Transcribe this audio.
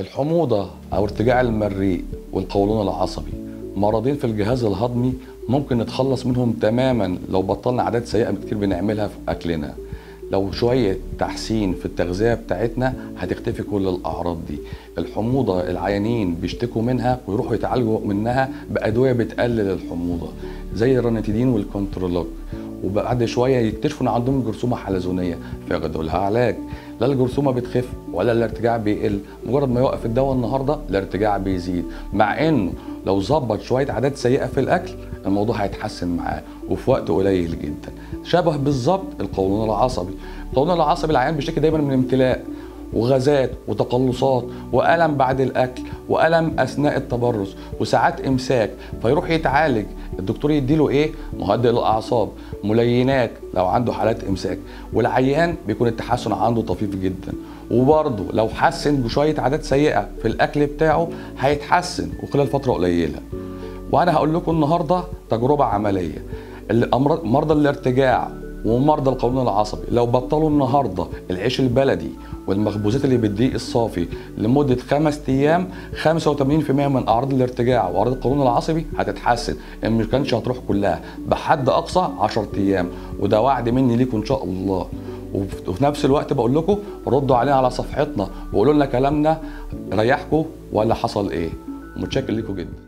الحموضة أو ارتجاع المريء والقولون العصبي مرضين في الجهاز الهضمي ممكن نتخلص منهم تماما لو بطلنا عادات سيئة كتير بنعملها في أكلنا لو شوية تحسين في التغذية بتاعتنا هتختفي كل الأعراض دي الحموضة العيانين بيشتكوا منها ويروحوا يتعالجوا منها بأدوية بتقلل الحموضة زي الرانيتيدين والكونترولوك وبعد شويه يكتشفوا ان عندهم جرثومه حلزونيه فياخدوا لها علاج لا الجرثومه بتخف ولا الارتجاع بيقل مجرد ما يوقف الدواء النهارده الارتجاع بيزيد مع انه لو ظبط شويه عادات سيئه في الاكل الموضوع هيتحسن معاه وفي وقت قليل جدا شبه بالظبط القولون العصبي القولون العصبي العيان بيشتكي دايما من امتلاء وغازات وتقلصات والم بعد الاكل والم اثناء التبرز وساعات امساك فيروح يتعالج الدكتور يديله ايه مهدئ للاعصاب ملينات لو عنده حالات امساك والعيان بيكون التحسن عنده طفيف جدا وبرضه لو حسن بشويه عادات سيئه في الاكل بتاعه هيتحسن وخلال فتره قليله وانا هقول لكم النهارده تجربه عمليه الامراض مرضى الارتجاع ومرضى القولون العصبي لو بطلوا النهارده العيش البلدي والمخبوزات اللي بالدقيق الصافي لمده خمس ايام 85% من اعراض الارتجاع واعراض القولون العصبي هتتحسن ان مش كانش هتروح كلها بحد اقصى 10 ايام وده وعد مني ليكم ان شاء الله وفي نفس الوقت بقول لكم ردوا علينا على صفحتنا وقولوا لنا كلامنا ريحكم ولا حصل ايه متشكر ليكم جدا